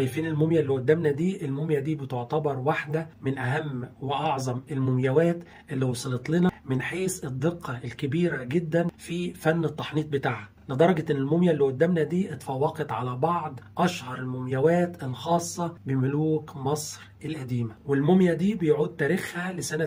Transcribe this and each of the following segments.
شايفين الموميا اللي قدامنا دي الموميا دي بتعتبر واحدة من أهم وأعظم المومياوات اللي وصلت لنا من حيث الدقة الكبيرة جدا في فن التحنيط بتاعها لدرجة إن الموميا اللي قدامنا دي اتفوقت على بعض أشهر المومياوات الخاصة بملوك مصر القديمة والموميا دي بيعود تاريخها لسنة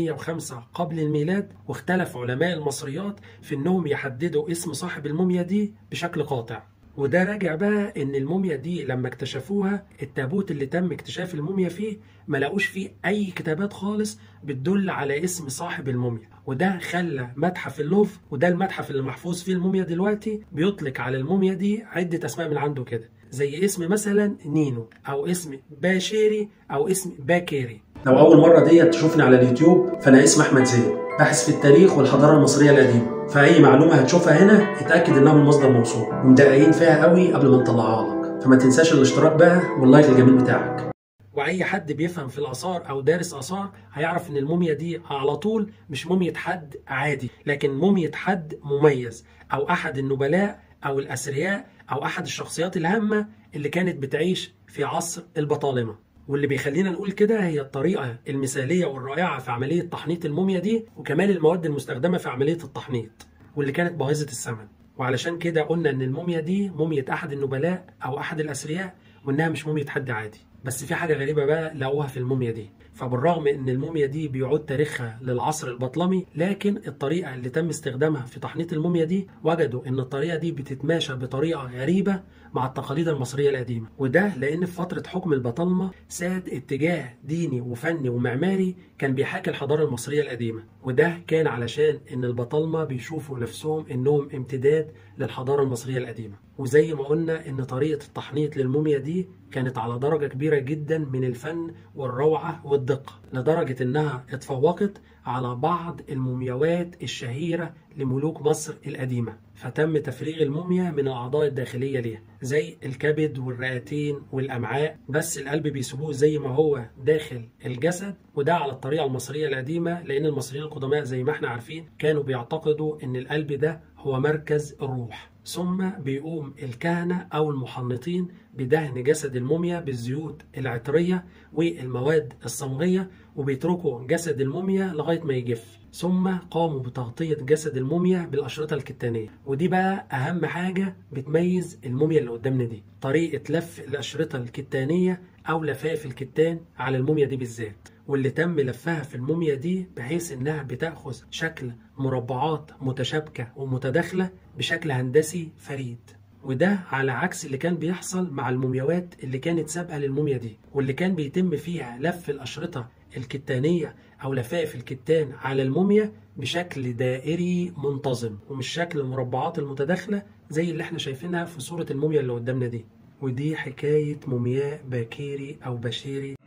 305 قبل الميلاد واختلف علماء المصريات في إنهم يحددوا اسم صاحب الموميا دي بشكل قاطع وده راجع بقى ان الموميا دي لما اكتشفوها التابوت اللي تم اكتشاف الموميا فيه ما لقوش فيه اي كتابات خالص بتدل على اسم صاحب الموميا وده خلى متحف اللوف وده المتحف اللي محفوظ فيه الموميا دلوقتي بيطلق على الموميا دي عدة اسماء من عنده كده زي اسم مثلا نينو او اسم باشيري او اسم باكيري لو اول مره ديت تشوفني على اليوتيوب فانا اسمي احمد زين باحث في التاريخ والحضاره المصريه القديمه فاي معلومه هتشوفها هنا اتاكد انها من مصدر موثوق ومدققين فيها قوي قبل ما نطلعها لك فما تنساش الاشتراك بقى واللايك الجميل بتاعك واي حد بيفهم في الاثار او دارس اثار هيعرف ان الموميا دي على طول مش موميا حد عادي لكن موميا حد مميز او احد النبلاء او الاثرياء او احد الشخصيات الهامه اللي كانت بتعيش في عصر البطالمه واللي بيخلينا نقول كده هي الطريقة المثالية والرائعة في عملية تحنيط الموميا دي وكمان المواد المستخدمة في عملية التحنيط واللي كانت باهظة الثمن وعلشان كده قلنا ان الموميا دي موميا احد النبلاء او احد الاثرياء وانها مش موميا حد عادي بس في حاجة غريبة بقى لقوها في الموميا دي فبالرغم ان الموميا دي بيعود تاريخها للعصر البطلمي لكن الطريقة اللي تم استخدامها في تحنيط الموميا دي وجدوا ان الطريقة دي بتتماشى بطريقة غريبة مع التقاليد المصرية القديمة وده لان في فترة حكم البطالمة ساد اتجاه ديني وفني ومعماري كان بيحاكي الحضارة المصرية القديمة وده كان علشان ان البطالمة بيشوفوا نفسهم انهم امتداد للحضارة المصرية القديمة وزي ما قلنا ان طريقة التحنيط للموميا دي كانت على درجة كبيرة جدا من الفن والروعة والدقة لدرجة انها اتفوقت على بعض المومياوات الشهيرة لملوك مصر القديمة فتم تفريغ الموميا من الأعضاء الداخلية ليها زي الكبد والرئتين والأمعاء بس القلب بيسيبوه زي ما هو داخل الجسد وده على الطريقة المصرية القديمة لأن المصريين القدماء زي ما احنا عارفين كانوا بيعتقدوا إن القلب ده هو مركز الروح ثم بيقوم الكهنة أو المحنطين بدهن جسد الموميا بالزيوت العطرية والمواد الصمغية وبيتركوا جسد الموميا لغاية ما يجف ثم قاموا بتغطية جسد الموميا بالأشرطة الكتانية ودي بقى أهم حاجة بتميز الموميا اللي قدامنا دي طريقة لف الأشرطة الكتانية أو لفاف الكتان على الموميا دي بالذات واللي تم لفها في الموميا دي بحيث انها بتاخذ شكل مربعات متشابكه ومتداخله بشكل هندسي فريد وده على عكس اللي كان بيحصل مع المومياوات اللي كانت سابقه للموميا دي واللي كان بيتم فيها لف الاشرطه الكتانيه او لفائف الكتان على الموميا بشكل دائري منتظم ومش شكل المربعات المتداخله زي اللي احنا شايفينها في صوره الموميا اللي قدامنا دي ودي حكايه مومياء باكيري او بشيري